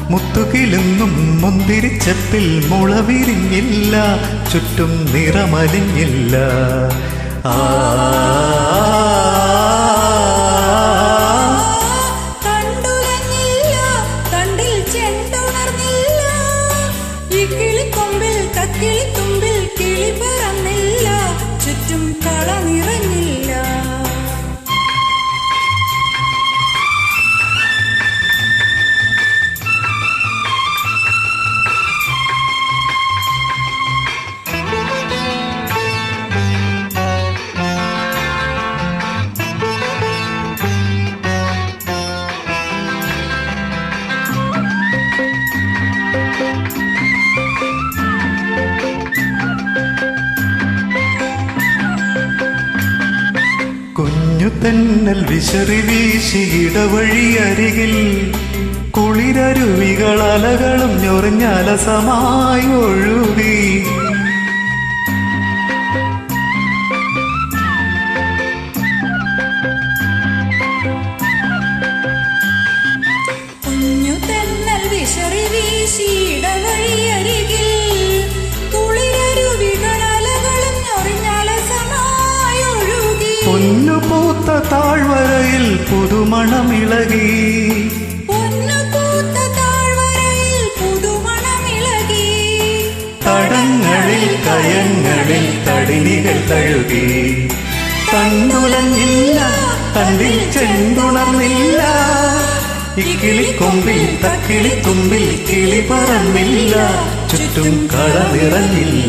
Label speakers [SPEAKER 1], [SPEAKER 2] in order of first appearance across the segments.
[SPEAKER 1] മുത്തുകിലുങ്ങും മുന്തിരിച്ചപ്പിൽ മുളവിരിഞ്ഞില്ല ചുറ്റും നിറമലിഞ്ഞില്ല ആ
[SPEAKER 2] കണ്ടുലഞ്ഞില്ല തണ്ടിൽ ചെണ്ടുണർന്നില്ല ഈ കിളിക്കൊമ്പിൽ തക്കിളിത്തുമ്പിൽ കിളി പറന്നില്ല ചുറ്റും കള നിറഞ്ഞില്ല
[SPEAKER 1] കുഞ്ഞു തെന്നൽ വിശറി വീശി ഇടവഴി അരികിൽ കുളിരരുവികൾ അലകളും ഞൊറിഞ്ഞലസമായി ഒഴുകി
[SPEAKER 2] കുഞ്ഞു തെന്നൽ വിശറി വീശിയിടവഴിയരികിൽ കുളിരരുവികൾ അലകളും ഞൊറിഞ്ഞലസമായി ഒഴുകി
[SPEAKER 1] പൊന്നു പൂത്ത താഴ്വരയിൽ പുതുമണമിളകി
[SPEAKER 2] പൊന്നു പൂത്ത താഴ്വരയിൽ പുതുമണമിളകി
[SPEAKER 1] തടങ്ങളിൽ കയങ്ങളിൽ തടിനികൾ തഴുകി കണ്ടുലഞ്ഞില്ല തണ്ടിൽ ചെണ്ടുണർന്നില്ല ഇക്കിളിക്കൊമ്പിൽ തക്കിളിത്തുമ്പിൽ കിളി പറന്നില്ല ചുറ്റും കള നിറഞ്ഞില്ല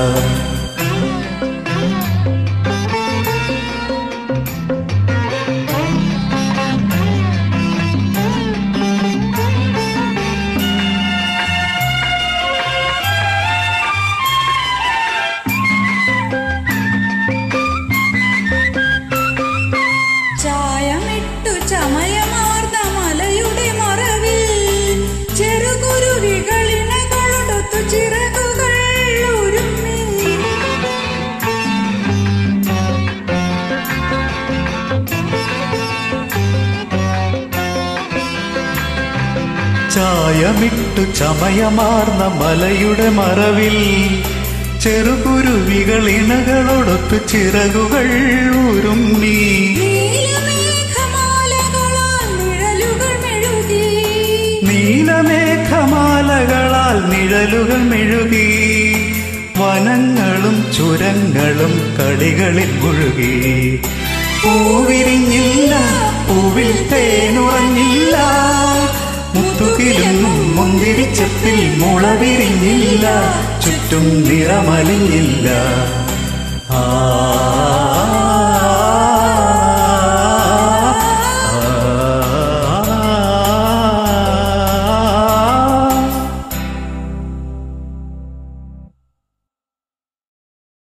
[SPEAKER 2] ചായമിട്ടു ചമയമാർന്ന മലയുടെ മറവിൽ ചെറുകുരുവികളിണകളൊടുത്തു ചിറകുകൾ ഉരുമ്മി
[SPEAKER 1] ചായമിട്ടു ചമയമാർന്ന മലയുടെ മറവിൽ ചെറുകുരുവികൾ ഇണകളൊടൊത്തു ചിറകുകൾ ഉരുമ്മി
[SPEAKER 2] നീലമേഘമാലകളാൽ നിഴലുകൾ മെഴുകി
[SPEAKER 1] നീലമേഘമാലകളാൽ നിഴലുകൾ മെഴുകി വനങ്ങളും ചുരങ്ങളും കളികളിൽ മുഴുകി പൂവിരിഞ്ഞില്ല പൂവിൽ തേനുറഞ്ഞില്ല മുത്തുകിലും മുന്തിരിച്ചപ്പിൽ മുളവിരിഞ്ഞില്ല ചുറ്റും നിറമലിഞ്ഞില്ല ആ